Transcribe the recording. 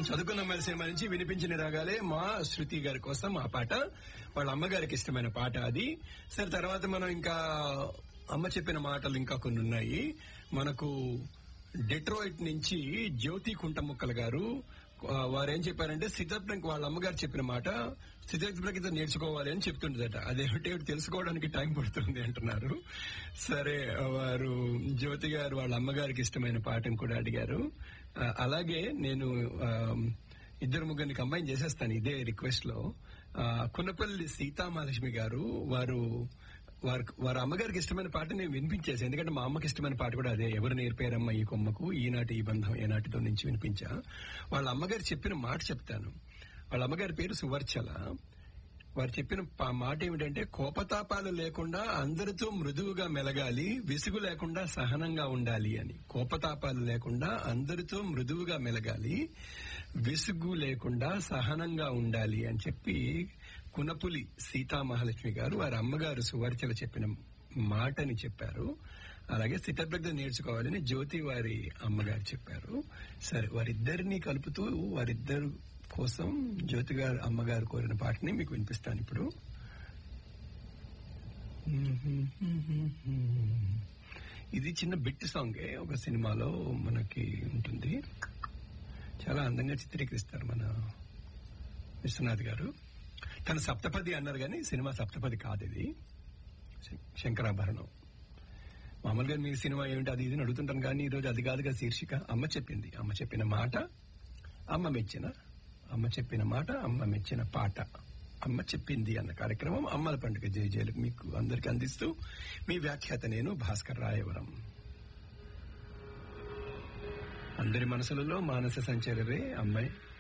చదువుకున్న మరిసేమ నుంచి వినిపించిన రాగాలే మా శృతి గారి కోసం ఆ పాట వాళ్ళ అమ్మగారికి ఇష్టమైన పాట అది సరే తర్వాత మనం ఇంకా అమ్మ చెప్పిన మాటలు ఇంకా కొన్ని ఉన్నాయి మనకు డెట్రోయిట్ నుంచి జ్యోతి కుంటముక్కల గారు ఆ, వారు ఏం చెప్పారంటే సిద్ధప్రంక్ వాళ్ళ అమ్మగారు చెప్పిన మాట సిద్ధప్రంకితో నేర్చుకోవాలి అని చెప్తుండదట అదేమిటి తెలుసుకోవడానికి టైం పడుతుంది అంటున్నారు సరే వారు జ్యోతి గారు వాళ్ళ అమ్మగారికి ఇష్టమైన పాటను కూడా అడిగారు ఆ, అలాగే నేను ఆ, ఇద్దరు ముగ్గురిని కంబైన్ చేసేస్తాను ఇదే రిక్వెస్ట్ లో ఆ, కునపల్లి సీతామహాలక్ష్మి గారు వారు వారి వారి అమ్మగారికి ఇష్టమైన పాట నేను వినిపించేసి ఎందుకంటే మా అమ్మకి ఇష్టమైన పాట కూడా అదే ఎవరు నేర్పారమ్మ ఈ కొమ్మకు ఈనాటి ఈ బంధం ఏనాటితో నుంచి వినిపించా వాళ్ళ అమ్మగారు చెప్పిన మాట చెప్తాను వాళ్ళ అమ్మగారి పేరు సువర్చల వారు చెప్పిన ప- మాట ఏమిటంటే కోపతాపాలు లేకుండా అందరితో మృదువుగా మెలగాలి విసుగు లేకుండా సహనంగా ఉండాలి అని కోపతాపాలు లేకుండా అందరితో మృదువుగా మెలగాలి విసుగు లేకుండా సహనంగా ఉండాలి అని చెప్పి కునపులి సీతామహాలక్ష్మి గారు వారి అమ్మగారు సువర్చల చెప్పిన మాటని చెప్పారు అలాగే స్థితప్రజ్ఞ నేర్చుకోవాలని జ్యోతి వారి అమ్మగారు చెప్పారు సరే వారిద్దరిని కలుపుతూ వారిద్దరు కోసం జ్యోతి గారు అమ్మగారు కోరిన పాటని మీకు వినిపిస్తాను ఇప్పుడు ఇది చిన్న బిట్ సాంగే ఒక సినిమాలో మనకి ఉంటుంది చాలా అందంగా చిత్రీకరిస్తారు మన విశ్వనాథ్ గారు తన సప్తపది అన్నారు కానీ సినిమా సప్తపది కాదు ఇది శం- శంకరాభరణం మామూలుగా మీ సినిమా ఏమిటి అది ఇది అని అడుగుతుంటాను కానీ ఈ రోజు అది కాదుగా శీర్షిక అమ్మ చెప్పింది అమ్మ చెప్పిన మాట అమ్మ మెచ్చిన అమ్మ చెప్పిన మాట అమ్మ మెచ్చిన పాట అమ్మ చెప్పింది అన్న కార్యక్రమం అమ్మల పండుగ జయ జయలు మీకు అందరికి అందిస్తూ మీ వ్యాఖ్యాత నేను భాస్కర్ రాయవరం అందరి మనసులలో మానస సంచరరే అమ్మాయి